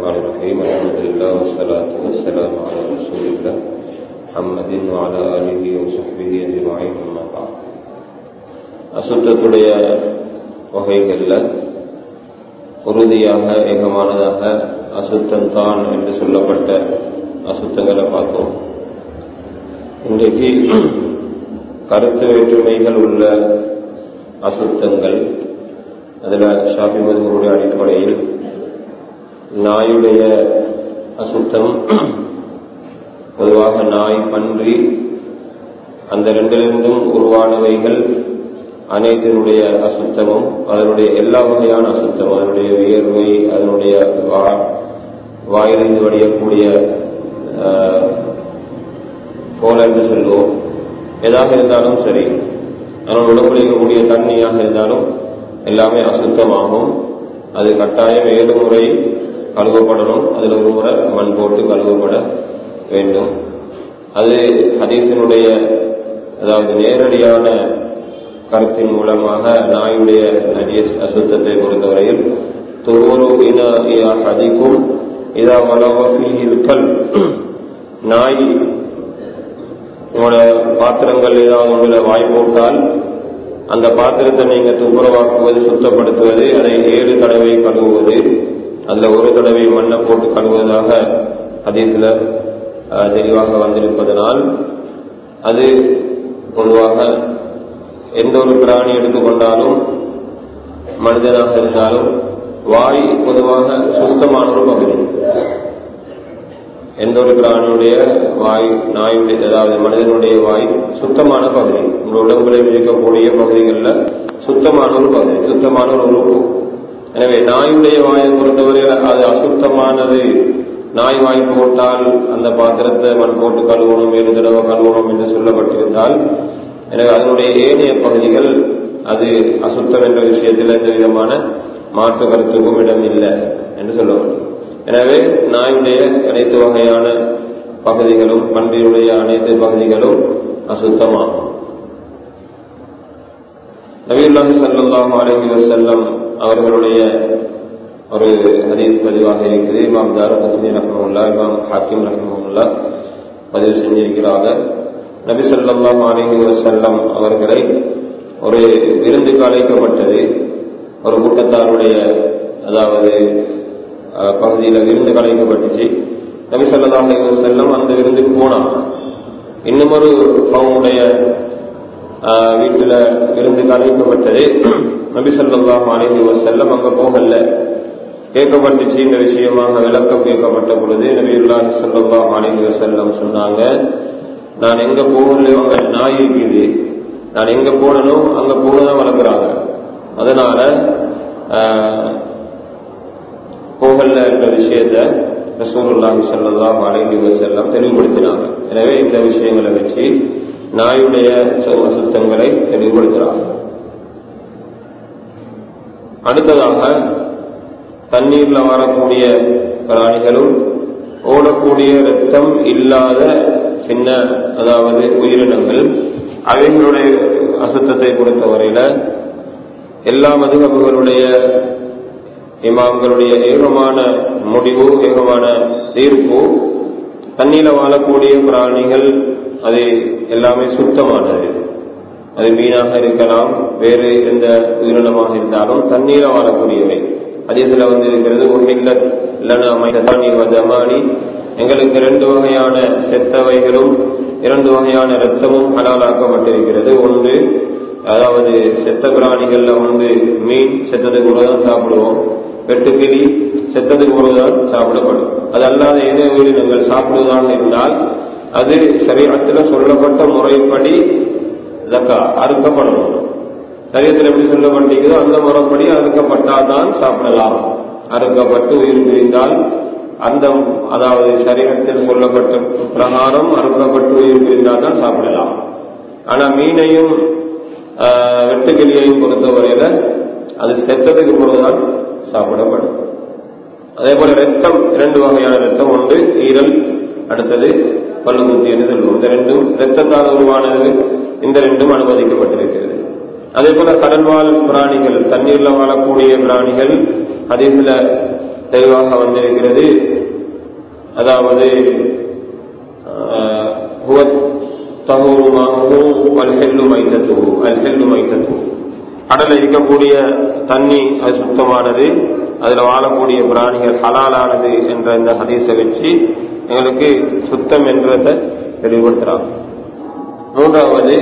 الرحمن الرحيم الحمد لله والصلاة والسلام على رسول الله محمد وعلى آله وصحبه أجمعين أما بعد அசுத்தத்துடைய வகைகளில் உறுதியாக ஏகமானதாக அசுத்தம் தான் என்று சொல்லப்பட்ட அசுத்தங்களை பார்த்தோம் இன்றைக்கு கருத்து வேற்றுமைகள் உள்ள அசுத்தங்கள் அதில் ஷாபி மதுகளுடைய அடிப்படையில் நாயுடைய அசுத்தம் பொதுவாக நாய் பன்றி அந்த ரெண்டிலிருந்தும் உருவானவைகள் அனைத்தினுடைய அசுத்தமும் அதனுடைய எல்லா வகையான அசுத்தமும் அதனுடைய வியர்வை அதனுடைய வாயிலிருந்து வடியக்கூடிய போல என்று சொல்லுவோம் எதாக இருந்தாலும் சரி அதனோட உடம்புல இருக்கக்கூடிய தண்ணியாக இருந்தாலும் எல்லாமே அசுத்தமாகும் அது கட்டாயம் ஏழு முறை கழுவப்படணும் அதில் ஒரு முறை மண் போட்டு கழுவப்பட வேண்டும் அது ஹதீஸினுடைய அதாவது நேரடியான கருத்தின் மூலமாக நாயுடைய அசுத்தத்தை பொறுத்தவரையில் தொண்ணூறு அதிகம் இதா வளவீல் கல் நாய் உங்களோட பாத்திரங்கள் ஏதாவது உங்களை வாய் போட்டால் அந்த பாத்திரத்தை நீங்க துப்புரவாக்குவது சுத்தப்படுத்துவது அதை ஏழு தடவை கழுவுவது அதுல ஒரு தடவை மண்ணை போட்டு கழுவுவதாக அதில் தெளிவாக வந்திருப்பதனால் அது பொதுவாக எந்த ஒரு பிராணி எடுத்துக்கொண்டாலும் மனிதனாக இருந்தாலும் வாய் பொதுவாக சுத்தமான ஒரு பகுதி எந்த ஒரு பிராணியுடைய வாய் நாயுடைய அதாவது மனிதனுடைய வாய் சுத்தமான பகுதி உங்கள் உடம்புகளில் இருக்கக்கூடிய பகுதிகளில் சுத்தமான ஒரு பகுதி சுத்தமான ஒரு உறுப்பு எனவே நாயுடைய வாயை பொறுத்தவரையில் அது அசுத்தமானது நாய் வாய் போட்டால் அந்த பாத்திரத்தை மண் போட்டு கழுவணும் ஏழு தடவை கழுவணும் என்று சொல்லப்பட்டிருந்தால் எனவே அதனுடைய ஏனைய பகுதிகள் அது அசுத்தம் என்ற விஷயத்தில் எந்த விதமான மாற்று கருத்துக்கும் இடம் இல்லை என்று சொல்லப்படும் எனவே நாயுடைய அனைத்து வகையான பகுதிகளும் பன்றியுடைய அனைத்து பகுதிகளும் அசுத்தமாகும் நவீல்லாஹி சல்லாஹ் அலஹி வசல்லம் அவர்களுடைய ஒரு ஹதீஸ் பதிவாக இருக்குது இமாம் தார் ஹசனி ரஹமுல்லா இமாம் ஹாக்கிம் ரஹமுல்லா பதிவு செஞ்சிருக்கிறாங்க நபி சொல்லாஹ் அலஹி வசல்லம் அவர்களை ஒரு விருந்துக்கு அழைக்கப்பட்டது ஒரு கூட்டத்தாருடைய அதாவது பகுதியில் விருந்து கலைக்கப்பட்டுச்சு நபி சொல்லலாம் செல்லம் அந்த விருந்துக்கு போனாங்க இன்னும் ஒரு அவங்களுடைய வீட்டில் விருந்து கலைக்கப்பட்டது நபி சொல்லாம் அலைஹி செல்லம் அங்கே போகல கேட்கப்பட்டுச்சு இந்த விஷயமாக விளக்கம் கேட்கப்பட்ட பொழுது நபியுல்லாஹி சொல்லலாம் அலைஹி செல்லம் சொன்னாங்க நான் எங்க போகலையோ அங்க நாய் இருக்குது நான் எங்க போனனும் அங்க போனதான் வளர்க்குறாங்க அதனால போகல என்ற விஷயத்த ரசூலுல்லாஹி ஸல்லல்லாஹு அலைஹி வஸல்லம் தெளிவுபடுத்தினாங்க எனவே இந்த விஷயங்களை வச்சு நாயுடைய அசுத்தங்களை தெளிவுபடுத்துறாங்க அடுத்ததாக தண்ணீர்ல வரக்கூடிய பிராணிகளும் ஓடக்கூடிய ரத்தம் இல்லாத சின்ன அதாவது உயிரினங்கள் அவைகளுடைய அசுத்தத்தை பொறுத்தவரையில எல்லா மதுகபுகளுடைய இமாம்களுடைய ஏகமான முடிவு ஏகமான தீர்ப்பு தண்ணீர வாழக்கூடிய பிராணிகள் அது எல்லாமே சுத்தமானது அது மீனாக இருக்கலாம் வேறு எந்த உயிரினமாக இருந்தாலும் தண்ணீர வாழக்கூடியவை அதே சில வந்து இருக்கிறது உண்மையில் ஜமானி எங்களுக்கு ரெண்டு வகையான செத்தவைகளும் இரண்டு வகையான இரத்தமும் ஹலாலாக்கப்பட்டிருக்கிறது ஒன்று அதாவது செத்த பிராணிகள்ல வந்து மீன் செத்ததுக்கு கூட தான் சாப்பிடுவோம் வெட்டுக்கிளி செத்ததுக்கு பொழுதுதான் சாப்பிடப்படும் அது அல்லாத ஏதோ உயிரினங்கள் சாப்பிடுவதாக இருந்தால் அது சரீரத்தில் சொல்லப்பட்ட முறைப்படி தக்கா அறுக்கப்படணும் சரீரத்தில் எப்படி சொல்லப்பட்டிருக்கிறதோ அந்த முறைப்படி அறுக்கப்பட்டால்தான் சாப்பிடலாம் அறுக்கப்பட்டு உயிர் பிரிந்தால் அந்த அதாவது சரீரத்தில் சொல்லப்பட்ட பிரகாரம் அறுக்கப்பட்டு உயிர் பிரிந்தால் தான் சாப்பிடலாம் ஆனா மீனையும் வெட்டுக்கிளியையும் பொறுத்தவரையில அது செத்ததுக்கு பொழுதுதான் சாப்பிடப்படும் அதே போல ரத்தம் இரண்டு வகையான ரத்தம் ஒன்று ஈரல் அடுத்தது பல்லுகுத்தி என்று சொல்லுவோம் இந்த ரெண்டும் ரத்தத்தால் உருவானது இந்த ரெண்டும் அனுமதிக்கப்பட்டிருக்கிறது அதே போல கடல் வாழ் பிராணிகள் தண்ணீர்ல வாழக்கூடிய பிராணிகள் அதே சில தெளிவாக வந்திருக்கிறது அதாவது கடலில் இருக்கக்கூடிய தண்ணி அது சுத்தமானது அதில் வாழக்கூடிய பிராணிகள் ஹலாலானது என்ற இந்த ஹதீஸை வச்சு எங்களுக்கு சுத்தம் என்றதை தெளிவுபடுத்துறாங்க மூன்றாவது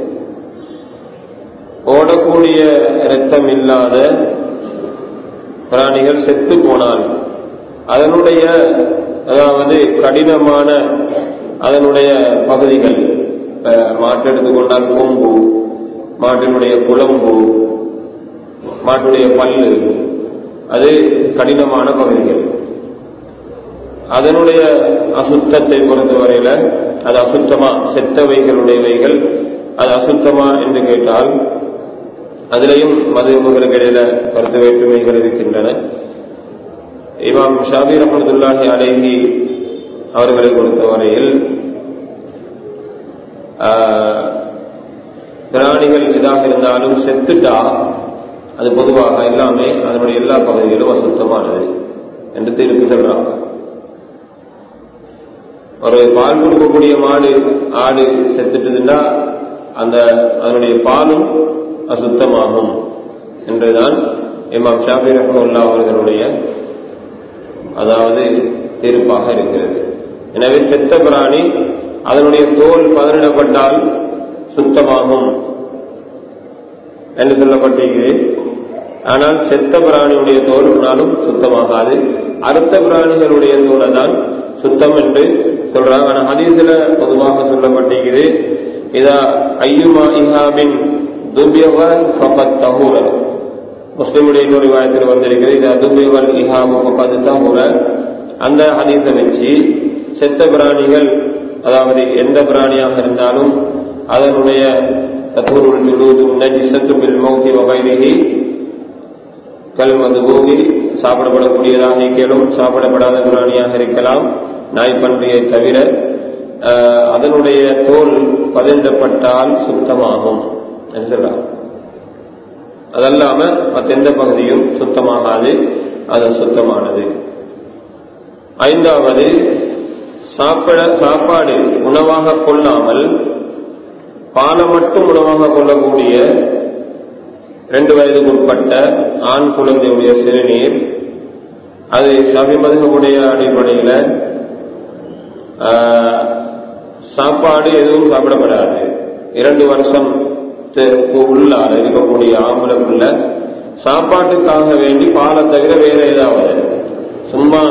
ஓடக்கூடிய இரத்தம் இல்லாத பிராணிகள் செத்து போனால் அதனுடைய அதாவது கடினமான அதனுடைய பகுதிகள் மாட்டு எடுத்துக்கொண்டால் கொம்பு மாட்டினுடைய குழம்பு மாட்டுடைய பல்லு அது கடினமான பகுதிகள் அதனுடைய அசுத்தத்தை பொறுத்தவரையில அது அசுத்தமா செத்தவைகளுடையவைகள் அது அசுத்தமா என்று கேட்டால் அதிலையும் மதுமுகளுக்கு இடையில கருத்து வேற்றுமைகள் இருக்கின்றன இமாம் ஷாபி ரஹமதுல்லாஹி அலேஹி அவர்களை பொறுத்தவரையில் பிராணிகள் எதாக இருந்தாலும் செத்துட்டா அது பொதுவாக எல்லாமே அதனுடைய எல்லா பகுதிகளும் அசுத்தமானது என்று தீர்ப்பு சொல்றாங்க ஒரு பால் கொடுக்கக்கூடிய மாடு ஆடு செத்துட்டுதுன்னா அந்த அதனுடைய பாலும் அசுத்தமாகும் என்றுதான் இமாம் ஷாபி ரஹமுல்லா அவர்களுடைய அதாவது தீர்ப்பாக இருக்கிறது எனவே செத்த பிராணி அதனுடைய தோல் பதனிடப்பட்டால் சுத்தமாகும் என்று சொல்லப்பட்டிருக்கிறது ஆனால் செத்த பிராணியுடைய தோல்னாலும் சுத்தமாகாது அடுத்த பிராணிகளுடைய தோலை தான் சுத்தம் என்று சொல்றாங்க ஆனால் ஹதீஸ்ல பொதுவாக சொல்லப்பட்டிருக்கிறது இதா ஐயுமா இஹாபின் துபியவன் ஃபபத் தஹூர முஸ்லிமுடைய இன்னொரு வாயத்தில் வந்திருக்கிறது இதா துபியவல் இஹாபு ஃபபத் தஹூர அந்த ஹதீஸை வச்சு செத்த பிராணிகள் அதாவது எந்த பிராணியாக இருந்தாலும் அதனுடைய தத்தூருள் ஜுலூது நஜிசத்து பில் மௌத்தி வகைரிஹி கல்மது பூகி சாப்பிடப்படக்கூடியதாக இருக்கலும் சாப்பிடப்படாத பிராணியாக இருக்கலாம் நாய்ப்பன்றியை தவிர அதனுடைய தோல் பதிந்தப்பட்டால் சுத்தமாகும் சொல்றாங்க அதல்லாம மற்ற எந்த பகுதியும் சுத்தமாகாது அது சுத்தமானது ஐந்தாவது சாப்பிட சாப்பாடு உணவாக கொள்ளாமல் பாலை மட்டும் உணவாக கொள்ளக்கூடிய ரெண்டு வயதுக்கு உட்பட்ட ஆண் குழந்தையுடைய சிறுநீர் அது சபிமதனுடைய அடிப்படையில் சாப்பாடு எதுவும் சாப்பிடப்படாது இரண்டு வருஷம் உள்ளால இருக்கக்கூடிய ஆம்பளைக்குள்ள சாப்பாட்டுக்காக வேண்டி பாலை தவிர வேற ஏதாவது சும்மா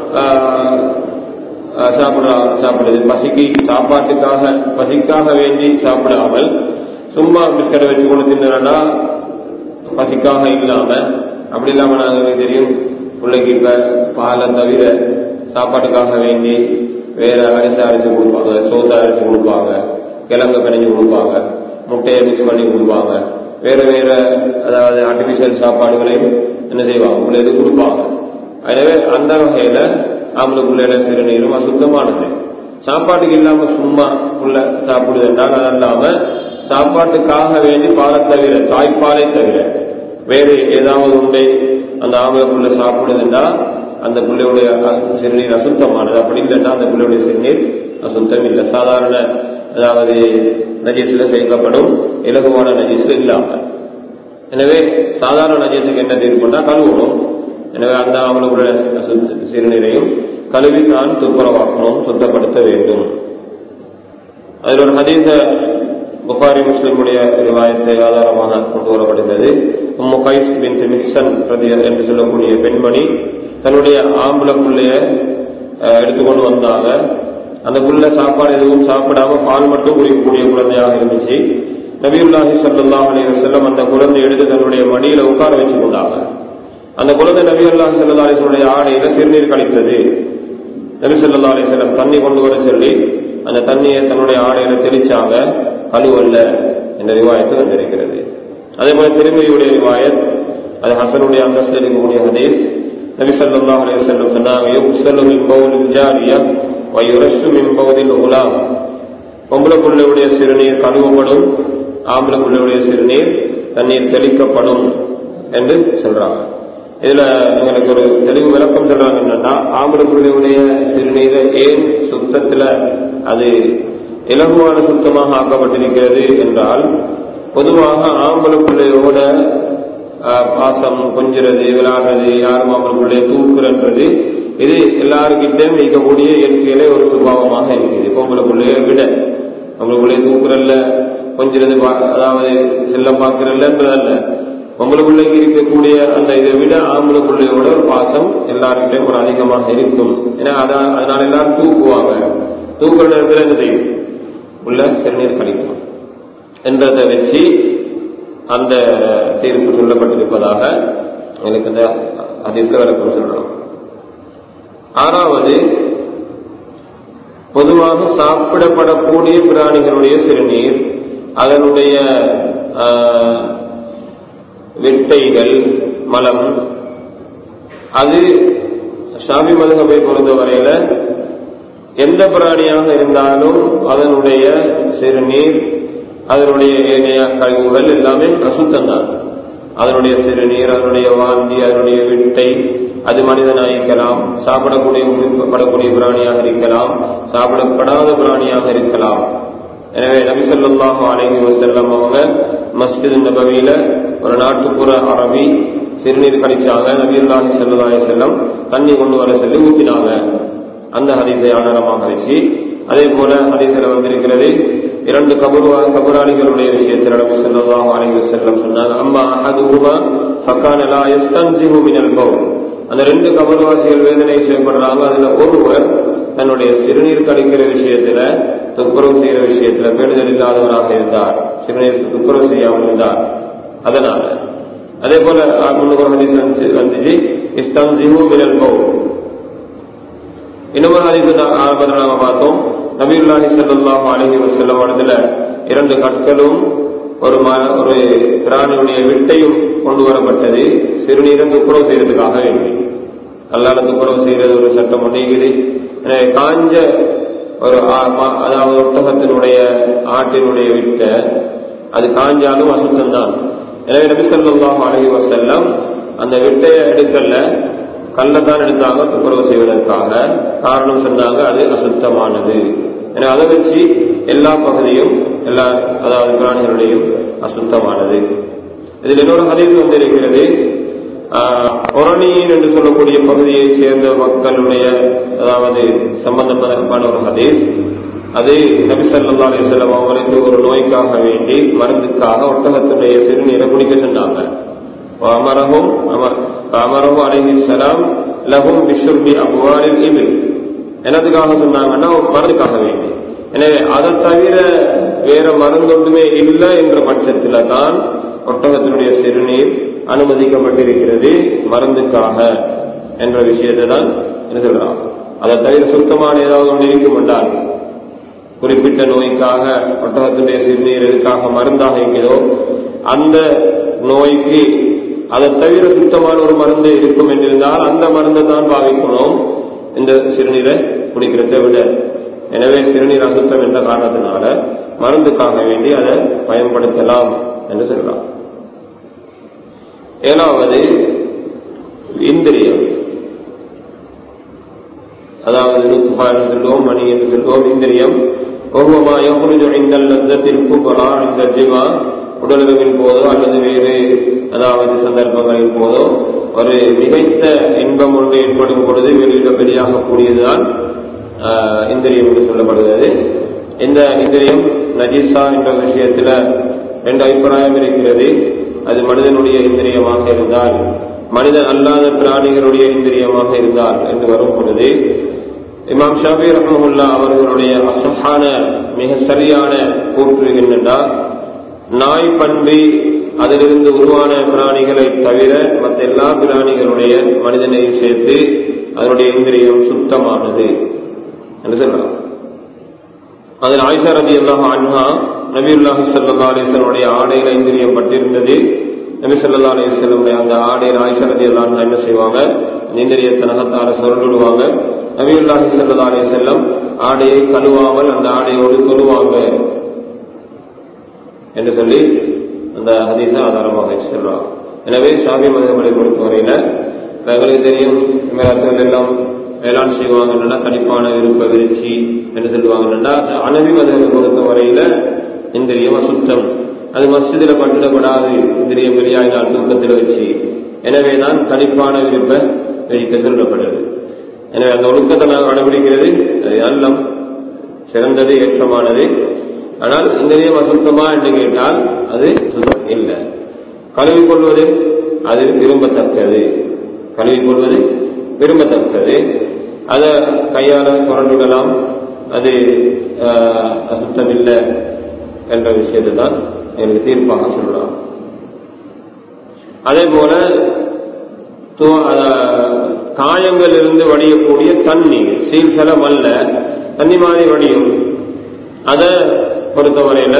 சாப்பிட சாப்பிடுது பசிக்கு சாப்பாட்டுக்காக பசிக்காக வேண்டி சாப்பிடாமல் சும்மா பிஸ்கட்டை வச்சு கொண்டு தின்னா பசிக்காக இல்லாம அப்படி இல்லாம நாங்க தெரியும் பிள்ளைக்கு இப்ப பாலை தவிர சாப்பாட்டுக்காக வேண்டி வேற அரிசி அரைச்சு கொடுப்பாங்க சோத்தை அரைச்சு கொடுப்பாங்க கிழங்கு கணிஞ்சு கொடுப்பாங்க முட்டையை மிக்ஸ் பண்ணி கொடுப்பாங்க வேற வேற அதாவது ஆர்டிபிஷியல் சாப்பாடுகளையும் என்ன செய்வாங்க பிள்ளைகளுக்கு கொடுப்பாங்க எனவே அந்த வகையில ஆம்பளை பிள்ளைகள சிறுநீரும் அசுத்தமானது சாப்பாட்டுக்கு இல்லாம சும்மா உள்ள சாப்பிடுது என்றால் அது அல்லாம சாப்பாட்டுக்காக வேண்டி பாலை தவிர தாய்ப்பாலை தவிர வேறு ஏதாவது உண்டை அந்த ஆம்பளை புள்ள சாப்பிடுதுன்னா அந்த பிள்ளையுடைய சிறுநீர் அசுத்தமானது அப்படி இல்லைன்னா அந்த பிள்ளையுடைய சிறுநீர் அசுத்தம் இல்லை சாதாரண அதாவது நஜீஸ்ல சேர்க்கப்படும் இலகுவான நஜீஸ்ல இல்லாம எனவே சாதாரண நஜீஸுக்கு என்ன தீர்ப்புனா கழுவணும் எனவே அந்த அவங்களுடைய சிறுநீரையும் கழுவி தான் துப்புரவாக்கணும் சுத்தப்படுத்த வேண்டும் அதில் ஒரு ஹதீச புகாரி முஸ்லிமுடைய ரிவாயத்தை ஆதாரமாக கொண்டு வரப்படுகிறது உம்மு கைஸ் பின் மிக்சன் பிரதி என்று சொல்லக்கூடிய பெண்மணி தன்னுடைய ஆம்பளை புள்ளைய எடுத்துக்கொண்டு வந்தாங்க அந்த புள்ள சாப்பாடு எதுவும் சாப்பிடாம பால் மட்டும் குடிக்கக்கூடிய குழந்தையாக இருந்துச்சு நபியுல்லாஹி சல்லாஹ் அலி வசல்லம் அந்த குழந்தை எடுத்து தன்னுடைய மடியில உட்கார வச்சு கொண்டாங்க அந்த குழந்தை நபி அல்லா சல்லா அலிஸ்வனுடைய ஆடையில சிறுநீர் கழித்தது நபி சொல்லா அலிஸ்லம் தண்ணி கொண்டு வர சொல்லி அந்த தண்ணியை தன்னுடைய ஆடையில தெளிச்சாங்க கழுவல்ல என்ற ரிவாயத்து வந்திருக்கிறது அதே போல திருமதியுடைய ரிவாயத் அது ஹசனுடைய அந்தஸ்து இருக்கக்கூடிய ஹதீஸ் நபி சொல்லா அலிஸ்லம் சொன்னாங்க யுக்சலு மின் பவுலில் ஜாரியா வயுரசு மின் பவுலில் உலாம் பொம்பளை பிள்ளையுடைய சிறுநீர் கழுவப்படும் ஆம்பளை பிள்ளையுடைய சிறுநீர் தண்ணீர் தெளிக்கப்படும் என்று சொல்றாங்க இதுல எங்களுக்கு ஒரு தெளிவு விளக்கம் சொல்றாங்க என்னன்னா ஆம்பளை பிள்ளையுடைய சிறுநீரை ஏன் சுத்தத்துல அது இலகுவான சுத்தமாக ஆக்கப்பட்டிருக்கிறது என்றால் பொதுவாக ஆம்பளை பிள்ளையோட ஆஹ், பாசம் கொஞ்சிறது விளையாடுறது யாரும் ஆம்பளை பிள்ளைய தூக்குறன்றது இது எல்லாருக்கிட்டையும் இருக்கக்கூடிய இயற்கையிலே ஒரு சுபாவமாக இருக்குது பொம்பளை பிள்ளைய விட பொம்பளை பிள்ளைய தூக்குறல்ல கொஞ்சிறது பா- அதாவது செல்லம் பார்க்கறல்லன்றதல்ல பொம்பளை பிள்ளைக்கு இருக்கக்கூடிய அந்த இதை விட ஆம்பளை பிள்ளையோட ஒரு பாசம் எல்லாருக்கிட்டையும் ஒரு அதிகமாக இருக்கும் ஏன்னா அதான் அதனால எல்லாரும் தூக்குவாங்க தூக்குற நேரத்தில் என்ன செய்யும் உள்ள சிறுநீர் கழிக்கும் என்றதை வச்சு அந்த தீர்ப்பு சொல்லப்பட்டிருப்பதாக எனக்கு இந்த அதிர்ஷ்ட விளக்கம் சொல்லணும் ஆறாவது பொதுவாக சாப்பிடப்படக்கூடிய பிராணிகளுடைய சிறுநீர் அதனுடைய ஆஹ், விட்டைகள் மலம் அது ஷாபி மதுகபை பொறுத்தவரையில எந்த பிராணியாக இருந்தாலும் அதனுடைய சிறுநீர் அதனுடைய ஏனைய கழிவுகள் எல்லாமே அசுத்தம்தான் அதனுடைய சிறுநீர் அதனுடைய வாந்தி அதனுடைய விட்டை அது மனிதனாக இருக்கலாம் சாப்பிடக்கூடிய படக்கூடிய பிராணியாக இருக்கலாம் சாப்பிடப்படாத பிராணியாக இருக்கலாம் எனவே நபி ஸல்லல்லாஹு அலைஹி வஸல்லம் அவங்க மஸ்ஜித் நபவியில ஒரு நாட்டுப்புற அரபி சிறுநீர் கழிச்சாங்க நபியுல்லாஹி ஸல்லல்லாஹு அலைஹி வஸல்லம் தண்ணி கொண்டு வர சொல்லி ஊத்தினாங்க அந்த ஹதீஸை ஆதாரமாக வச்சு அதே போல ஹதீஸில் வந்திருக்கிறது இரண்டு கபுருவா கபுராளிகளுடைய விஷயத்தில் நபி ஸல்லல்லாஹு அலைஹி வஸல்லம் சொன்னாங்க அம்மா அஹதுஹுமா ஃபகான லா யஸ்தன்சிஹு மினல் பவுல் அந்த ரெண்டு கபர்வாசிகள் வேதனை செய்யப்படுறாங்க அதுல ஒருவர் தன்னுடைய சிறுநீர் கழிக்கிற விஷயத்துல துப்புரவு செய்கிற விஷயத்துல பேணுதல் இல்லாதவராக இருந்தார் சிறுநீர் துப்புரவு செய்யாமல் இருந்தார் அதனால அதே போல முன்னூறு ஹதீஸ் வந்து- வந்துச்சு இஸ்தன்சிஹு மினல் பவுல் இன்னொரு ஹதீஸ் ஆரம்பத்தில் நாம பார்த்தோம் நபியுல்லாஹி ஸல்லல்லாஹு அலைஹி வஸல்லம் இடத்துல இரண்டு கற்களும் ஒரு ம- ஒரு பிராணியுடைய விட்டையும் கொண்டு வரப்பட்டது சிறுநீரை துப்புரவு செய்யறதுக்காக வேண்டி கல்லால துப்புரவு செய்யறது ஒரு சட்டம் ஒன்றுகிறது எனவே காஞ்ச ஒரு ஆ- ம- அதாவது ஒட்டகத்தினுடைய ஆட்டினுடைய விட்டை அது காஞ்சாலும் அசுத்தம்தான் எனவே நபி ஸல்லல்லாஹு அலைஹி வஸல்லம் அந்த விட்டையை எடுக்கல கல்லை தான் எடுத்தாங்க துப்புரவு செய்வதற்காக காரணம் சொன்னாங்க அது அசுத்தமானது எனவே அதை வச்சு எல்லா பகுதியும் எல்லா அதாவது பிராணிகளுடையும் அசுத்தமானது இதில் இன்னொரு ஹதீஸ் வந்து இருக்கிறது ஒரணியின் என்று சொல்லக்கூடிய பகுதியை சேர்ந்த மக்களுடைய அதாவது சம்பந்தப்பட்ட ஒரு ஹதீஸ் அது நபி ஸல்லல்லாஹு அலைஹி வஸல்லம் அவர்களுக்கு ஒரு நோய்க்காக வேண்டி மருந்துக்காக ஒட்டகத்துடைய சிறுநீரை குடிக்க சொன்னாங்க وأمرهم أمر- فأمره عليه السلام لهم بشرب أبوال الإبل என்னதுக்காக சொன்னாங்கன்னா ஒரு மருந்துக்காக வேண்டி எனவே அதை தவிர வேற மருந்து ஒன்றுமே இல்லை என்ற பட்சத்தில் தான் ஒட்டகத்தினுடைய சிறுநீர் அனுமதிக்கப்பட்டிருக்கிறது மருந்துக்காக என்ற விஷயத்தை தான் என்ன சொல்றான் அதை தவிர சுத்தமான ஏதாவது ஒன்று இருக்கும் என்றால் குறிப்பிட்ட நோய்க்காக ஒட்டகத்துடைய சிறுநீர் எதுக்காக மருந்தாக இருக்கிறதோ அந்த நோய்க்கு அதை தவிர சுத்தமான ஒரு மருந்து இருக்கும் என்றிருந்தால் அந்த மருந்தை தான் பாவிக்கணும் இந்த சிறுநீரை குடிக்கிறதை விட எனவே சிறுநீர் அசுத்தம் என்ற காரணத்தினால மருந்துக்காக வேண்டி அதை பயன்படுத்தலாம் என்று சொல்லலாம் ஏழாவது இந்திரியம் அதாவது நுத்ஃபா என்று சொல்லுவோம் மணி என்று சொல்லுவோம் இந்திரியம் ஒவ்வொமா யஹ்ருஜு இந்தல் லத்தத்தில் குபரா இந்த ஜிமா உடலுறவின் போதோ அல்லது வேறு அதாவது சந்தர்ப்பங்களின் போதோ ஒரு மிகைத்த இன்பம் ஒன்று ஏற்படும் பொழுது வெளியிட வெளியாகக்கூடியதுதான் ஆஹ், இந்திரியம் என்று சொல்லப்படுகிறது இந்த இந்திரியம் நஜீசா என்ற விஷயத்துல ரெண்டு அபிப்பிராயம் இருக்கிறது அது மனிதனுடைய இந்திரியமாக இருந்தால் மனிதன் அல்லாத பிராணிகளுடைய இந்திரியமாக இருந்தால் என்று வரும் பொழுது இமாம் ஷாபி ரஹமுல்லா அவர்களுடைய அசஹான மிக சரியான கூற்று என்னென்னா நாய் பன்றி அதிலிருந்து உருவான பிராணிகளை தவிர மற்ற எல்லா பிராணிகளுடைய மனிதனையும் சேர்த்து அதனுடைய இந்திரியம் சுத்தமானது என்று சொல்லலாம் அதில் ஆயிஷா ரதி அல்லாஹ் அன்ஹா நபியுல்லாஹி ஸல்லல்லாஹு அலைஹி வஸல்லுடைய ஆடையில இந்திரியம் பட்டிருந்தது நபி ஸல்லல்லாஹு அலைஹி வஸல்லுடைய அந்த ஆடையில ஆயிஷா ரதி அல்லாஹ் அன்ஹா என்ன செய்வாங்க அந்த இந்திரியத்தை நகத்தால சுரண்டுடுவாங்க நபியுல்லாஹி ஸல்லல்லாஹு அலைஹி வஸல்லம் ஆடையை கழுவாமல் அந்த ஆடையோடு தொழுவாங்க என்று சொல்லி அந்த ஹதீஸை ஆதாரமாக வச்சு சொல்றாங்க எனவே ஷாபி மதங்களை பொறுத்தவரையில எங்களுக்கு தெரியும் இமராத்துகள் எல்லாம் வேளாண் செய்வாங்கன்னா கணிப்பான விருப்ப விருச்சி என்ன சொல்லுவாங்கன்னா அனவி மதத்தை பொறுத்த வரையில இந்திரியம் அசுத்தம் அது மஸ்ஜிதில் பட்டுடப்படாது இந்திரியம் வெளியாகினால் தூக்கத்தில் வச்சு எனவே தான் கணிப்பான விருப்ப வைக்க சொல்லப்படுது எனவே அந்த ஒழுக்கத்தை நாங்கள் கடைபிடிக்கிறது அது நல்லம் சிறந்தது ஏற்றமானது ஆனால் இந்திரியம் அசுத்தமா என்று கேட்டால் அது சுத்தம் இல்லை கழுவி கொள்வது அது விரும்பத்தக்கது கழுவி கொள்வது விரும்பத்தக்கது அதை கையால சுரண்டுடலாம் அது அசுத்தம் இல்லை என்ற விஷயத்தை தான் எனக்கு தீர்ப்பாக சொல்லலாம் அதே போல காயங்கள் இருந்து வடியக்கூடிய தண்ணீர் சீர்சலம் அல்ல தண்ணி மாதிரி வடியும் அதை பொறுத்தவரையில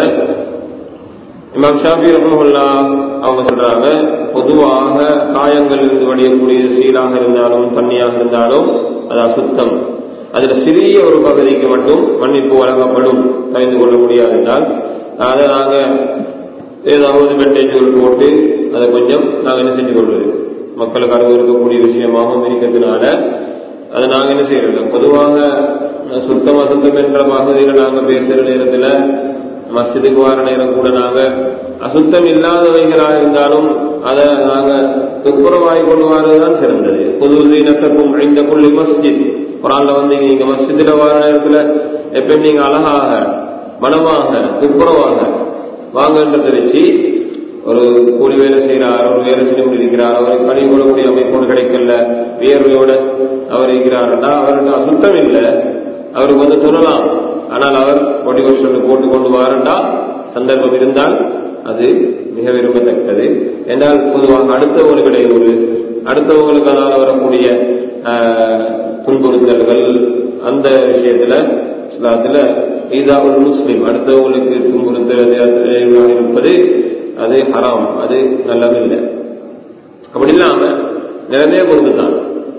இமாம் ஷாபி ரஹமுல்லா அவங்க சொல்றாங்க பொதுவாக காயங்கள் இருந்து வடியக்கூடிய சீலாக இருந்தாலும் தண்ணியாக இருந்தாலும் அது அசுத்தம் அதுல சிறிய ஒரு பகுதிக்கு மட்டும் மன்னிப்பு வழங்கப்படும் தெரிந்து கொள்ள முடியாது என்றால் அதை நாங்க ஏதாவது பெண்டேஜ்கள் போட்டு அதை கொஞ்சம் நாங்கள் என்ன செஞ்சு கொள்வது மக்களுக்கு அறிவு இருக்கக்கூடிய விஷயமாகவும் இருக்கிறதுனால அதை நாங்கள் என்ன செய்யறது பொதுவாக சுத்தம் அசுத்தம் என்ற பகுதியில் நாங்கள் பேசுகிற நேரத்தில் மஸ்ஜிதுக்கு வார நேரம் கூட நாங்கள் அசுத்தம் இல்லாதவைகளாக இருந்தாலும் அதை நாங்கள் துப்புரவாகி கொண்டு வரதுதான் சிறந்தது பொது தீனத்தக்கும் இந்த புள்ளி மஸ்ஜித் குரான்ல வந்து நீங்க மஸ்ஜிதில் வார நேரத்தில் எப்ப நீங்க அழகாக மனமாக துப்புரவாக வாங்கன்றதை வச்சு ஒரு கூலி வேலை செய்கிறார் ஒரு வேலை செய்து கொண்டிருக்கிறார் அவரை பணி கொள்ளக்கூடிய அமைப்போடு கிடைக்கல வியர்வையோட அவர் இருக்கிறார்னா அவருக்கு அசுத்தம் இல்லை அவருக்கு வந்து சொல்லலாம் ஆனால் அவர் பொடி வருஷம் போட்டு கொண்டு வாரண்டா சந்தர்ப்பம் இருந்தால் அது மிக விரும்பத்தக்கது என்றால் பொதுவாக அடுத்தவங்களுக்கு இடையூறு அடுத்தவங்களுக்கு அதால் வரக்கூடிய துன்புறுத்தல்கள் அந்த விஷயத்துல இஸ்லாத்துல இதா ஒரு முஸ்லீம் அடுத்தவங்களுக்கு துன்புறுத்தல் இருப்பது அது ஹராம் அது நல்லதில்லை அப்படி இல்லாம நிறைய பொருள் தான்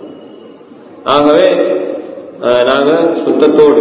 ஆகவே நாங்க சுத்தத்தோடு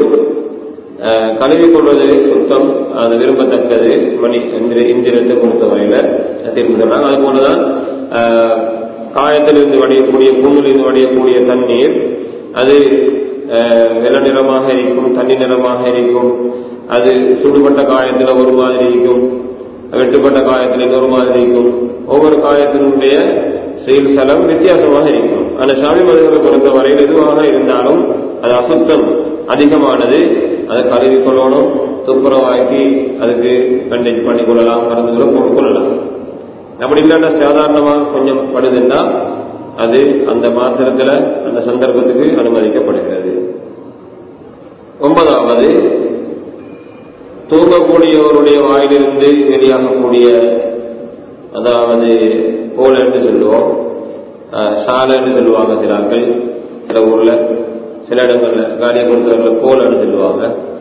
கழுவி கொள்வது சுத்தம் அது விரும்பத்தக்கது மணி இந்திரத்தை பொறுத்தவரையில தீர்ப்பு சொன்னாங்க அது போலதான் காயத்திலிருந்து வடியக்கூடிய பூமிலிருந்து வடியக்கூடிய தண்ணீர் அது வெள்ள நிறமாக இருக்கும் தண்ணி நிறமாக இருக்கும் அது சுடுபட்ட காயத்துல ஒரு மாதிரி இருக்கும் வெட்டுப்பட்ட காயத்தில் இன்னொரு மாதிரி இருக்கும் ஒவ்வொரு காயத்தினுடைய செயல் சலம் வித்தியாசமாக இருக்கும் அந்த சாமி மதங்களை பொறுத்த வரையில் எதுவாக இருந்தாலும் அது அசுத்தம் அதிகமானது அதை கழுவி கொள்ளணும் துப்புரவாக்கி அதுக்கு கண்டேஜ் பண்ணி கொள்ளலாம் மருந்துகளை போட்டுக்கொள்ளலாம் அப்படி இல்லாட்ட சாதாரணமாக கொஞ்சம் படுதுன்னா அது அந்த மாத்திரத்தில் அந்த சந்தர்ப்பத்துக்கு அனுமதிக்கப்படுகிறது ஒன்பதாவது தூங்கக்கூடியவருடைய வாயிலிருந்து வெளியாகக்கூடிய அதாவது போல் என்று சொல்லுவோம் சாலை என்று சொல்லுவாங்க சில ஆட்கள் சில ஊர்ல சில இடங்கள்ல காலியை பொறுத்தவரை போல் என்று சொல்லுவாங்க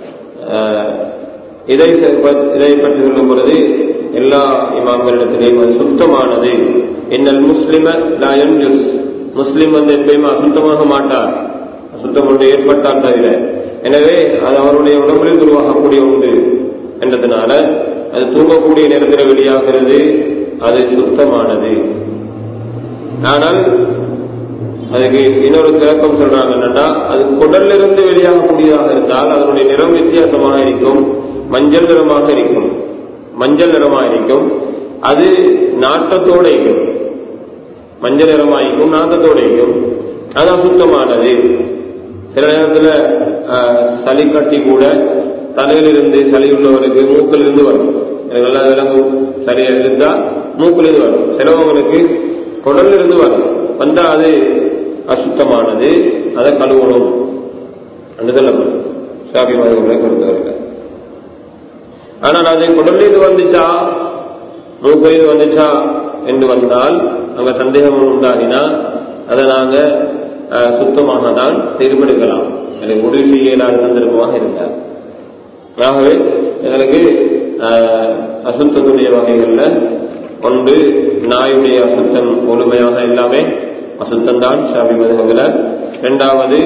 இதை இதை பற்றி சொல்லும் பொழுது எல்லா இமாம்களிடத்திலையும் அது சுத்தமானது என்னல் முஸ்லிம லாயன் முஸ்லிம் வந்து எப்பயுமே அசுத்தமாக மாட்டார் அசுத்தம் ஒன்று ஏற்பட்டால் தவிர எனவே அது அவருடைய உடம்பில் உருவாகக்கூடிய உண்டு என்றதுனால அது தூங்கக்கூடிய நேரத்தில் வெளியாகிறது அது சுத்தமானது ஆனால் அதுக்கு இன்னொரு கிழக்கம் சொல்றாங்க என்னன்னா அது குடலிலிருந்து வெளியாகக்கூடியதாக இருந்தால் அதனுடைய நிறம் வித்தியாசமாக இருக்கும் மஞ்சள் நிறமாக இருக்கும் மஞ்சள் நிறமாக இருக்கும் அது நாட்டத்தோடு இருக்கும் மஞ்சள் நிறமாக இருக்கும் நாட்டத்தோடு இருக்கும் அது அசுத்தமானது சில நேரத்தில் சளி கட்டி கூட தலையிலிருந்து சளி உள்ளவருக்கு மூக்கிலிருந்து வரும் எனக்கு நல்லா விளங்கும் சரியா இருந்தா மூக்கிலிருந்து வரும் சிலவங்களுக்கு குடலிருந்து வரும் வந்தா அது அசுத்தமானது அதை கழுவணும் அந்த சொல்லணும் சாபி மதங்களை பொறுத்தவரையில் ஆனால் அது குடலில் வந்துச்சா மூக்கிலிருந்து வந்துச்சா என்று வந்தால் அங்க சந்தேகம் உண்டாகினா அதை நாங்க சுத்தமாக தான் தீர்ப்பெடுக்கலாம் எனக்கு முடிவு செய்ய இயலாத சந்தர்ப்பமாக இருந்தார் ஆகவே எங்களுக்கு அசுத்தத்துடைய வகைகள்ல ஒன்று நாயுடைய அசுத்தம் முழுமையாக எல்லாமே அசுத்தம் தான் ஷாபி மதுகவில் இரண்டாவது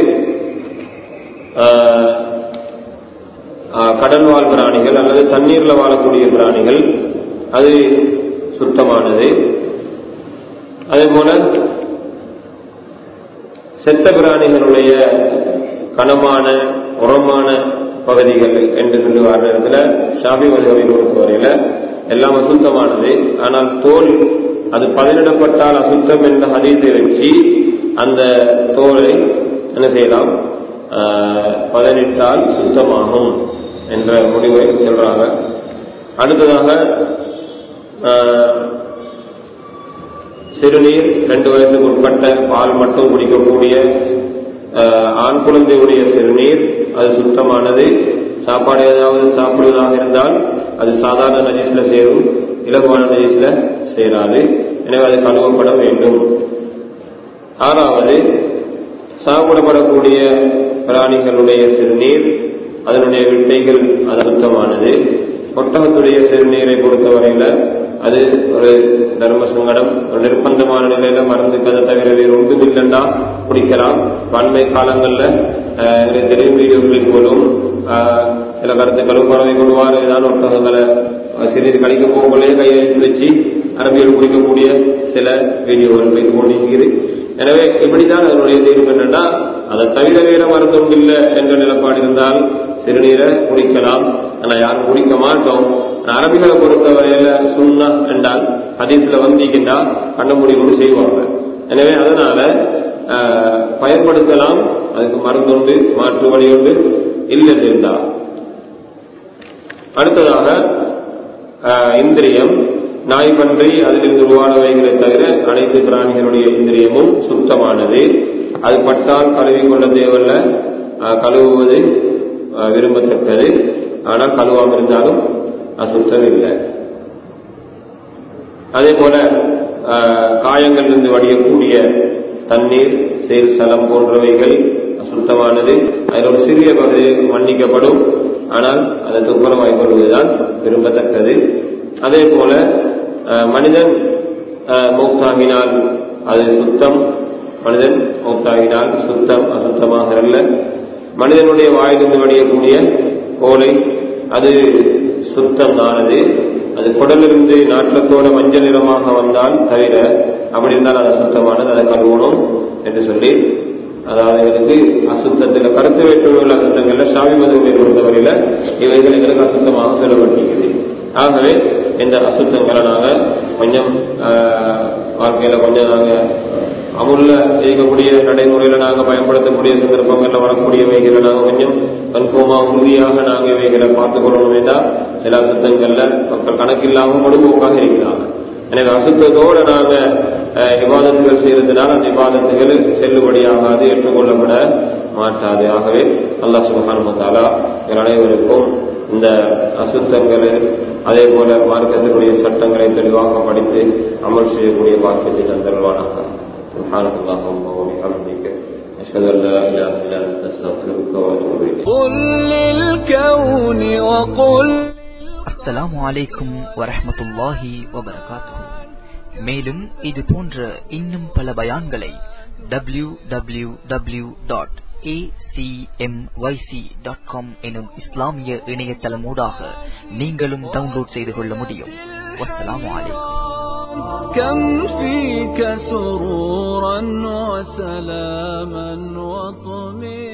கடல் வாழ் பிராணிகள் அல்லது தண்ணீர்ல வாழக்கூடிய பிராணிகள் அது சுத்தமானது அதே போல செத்த பிராணிகளுடைய கனமான உரமான பகுதிகள் என்று சொல்லுவார் இடத்துல ஷாபி மதுவை பொறுத்தவரையில எல்லாம் அசுத்தமானது ஆனால் தோல் அது பதினிடப்பட்டால் அசுத்தம் என்ற ஹதீஸை வச்சு அந்த தோலை என்ன செய்யலாம் பதனிட்டால் சுத்தமாகும் என்ற முடிவை சொல்றாங்க அடுத்ததாக சிறுநீர் ரெண்டு வயசுக்கு உட்பட்ட பால் மட்டும் குடிக்கக்கூடிய ஆண் குழந்தையுடைய சிறுநீர் அது சுத்தமானது சாப்பாடு ஏதாவது சாப்பிடுவதாக இருந்தால் அது சாதாரண நஜீஸ்ல சேரும் இலகுவான நஜீஸ்ல சேராது எனவே அது கழுவப்பட வேண்டும் ஆறாவது சாப்பிடப்படக்கூடிய பிராணிகளுடைய சிறுநீர் அதனுடைய விட்டைகள் அது சுத்தமானது ஒட்டகத்துடைய சிறுநீரை பொறுத்தவரையில அது ஒரு தர்ம சங்கடம் ஒரு நிர்பந்தமான நிலையில மறந்துக்கதை தவிர வேறு ஒன்றும் இல்லைன்னா குடிக்கலாம் பண்மை காலங்கள்ல எனக்கு தெரியும் வீடியோக்களில் போலும் சில கருத்துக்களும் பறவை கொள்வார் ஏதாவது ஒட்டகங்களை சிறிது கழிக்க போகலே கையை வச்சு அரபியல் குடிக்கக்கூடிய சில வீடியோகள் வைத்து கொண்டிருக்கிறது எனவே இப்படிதான் அதனுடைய தீர்வு என்னன்னா அதை தவிர வேற மருந்தும் இல்லை என்ற நிலப்பாடு இருந்தால் சிறுநீரை குடிக்கலாம் ஆனா யாரும் குடிக்க மாட்டோம் அரபிகளை பொறுத்தவரையில சுண்ணா என்றால் ஹதீஸ்ல வந்தீங்கன்னா கண்ணமூடி கொண்டு செய்வாங்க எனவே அதனால பயன்படுத்தலாம் அதுக்கு மருந்துண்டு மாற்று வழி உண்டு இல்லை இருந்தா அடுத்ததாக இந்திரியம் நாய் பன்றி அதிலிருந்து உருவானவைகளை தவிர அனைத்து பிராணிகளுடைய இந்திரியமும் சுத்தமானது அது பட்டால் கழுவி கொள்ள தேவையில்ல கழுவுவது விரும்பத்தக்கது ஆனால் கழுவாமல் இருந்தாலும் அசுத்தம் இல்லை அதே போல காயங்களிலிருந்து வடியக்கூடிய தண்ணீர் சேல் சலம் போன்றவைகள் அசுத்தமானது அதில் ஒரு சிறிய பகுதி மன்னிக்கப்படும் ஆனால் அதை துப்புரவாய் கொள்வதுதான் விரும்பத்தக்கது அதே போல மனிதன் மௌத்தாகினால் அது சுத்தம் மனிதன் மௌத்தாகினால் சுத்தம் அசுத்தமாக அல்ல மனிதனுடைய வாயிலிருந்து வடியக்கூடிய கோலை அது சுத்தமானது அது குடலிருந்து நாற்றத்தோட மஞ்சள் நிறமாக வந்தால் தவிர அப்படி இருந்தால் அது அசுத்தமானது அதை கழுவணும் என்று சொல்லி அதாவது எங்களுக்கு அசுத்தத்தில் கருத்து வேற்றுமையுள்ள அசுத்தங்கள்ல சாமி மதுவை பொறுத்தவரையில இவைகள் எங்களுக்கு அசுத்தமாக சொல்லப்பட்டிருக்கிறது ஆகவே இந்த அசுத்தங்களை நாங்கள் கொஞ்சம் வாழ்க்கையில கொஞ்சம் நாங்கள் அமுல்ல செய்யக்கூடிய நடைமுறையில நாங்கள் பயன்படுத்தக்கூடிய சந்தர்ப்பங்கள்ல வரக்கூடியவைகளை நாங்கள் கொஞ்சம் கன்ஃபார்மா உறுதியாக நாங்கள் இவைகளை பார்த்துக் கொள்ளணும் வேண்டாம் சில அசுத்தங்கள்ல மக்கள் கணக்கில்லாமல் பொடுபோக்காக இருக்கிறாங்க எனவே அசுத்தத்தோடு நாங்க விவாதத்துகள் செய்யறதுனால அந்த விவாதத்துகள் செல்லுபடியாகாது ஏற்றுக்கொள்ளப்பட மாட்டாது ஆகவே அல்லாஹ் சுபகானுமத்தாலா எங்கள் அனைவருக்கும் இந்த அசுத்தங்கள் அதே போல மார்க்கத்தினுடைய சட்டங்களை தெளிவாக படித்து அமல் செய்யக்கூடிய பாக்கியத்தை தந்தருவானாக سبحانك اللهم وبحمدك أشهد أن لا إله إلا أنت أستغفرك وأتوب إليك قل للكون وقل அஸ்ஸலாமு அலைக்கும் வரஹ்மத்துல்லாஹி வபரகாத்துஹு மேலும் இது போன்ற இன்னும் பல பயான்களை W W W dot dot com எனும் இஸ்லாமிய இணையதளமூடாக நீங்களும் டவுன்லோட் செய்து கொள்ள முடியும் வஸ்ஸலாமு அலைக்கும் كم فيك سرورا وسلاما وطمئنا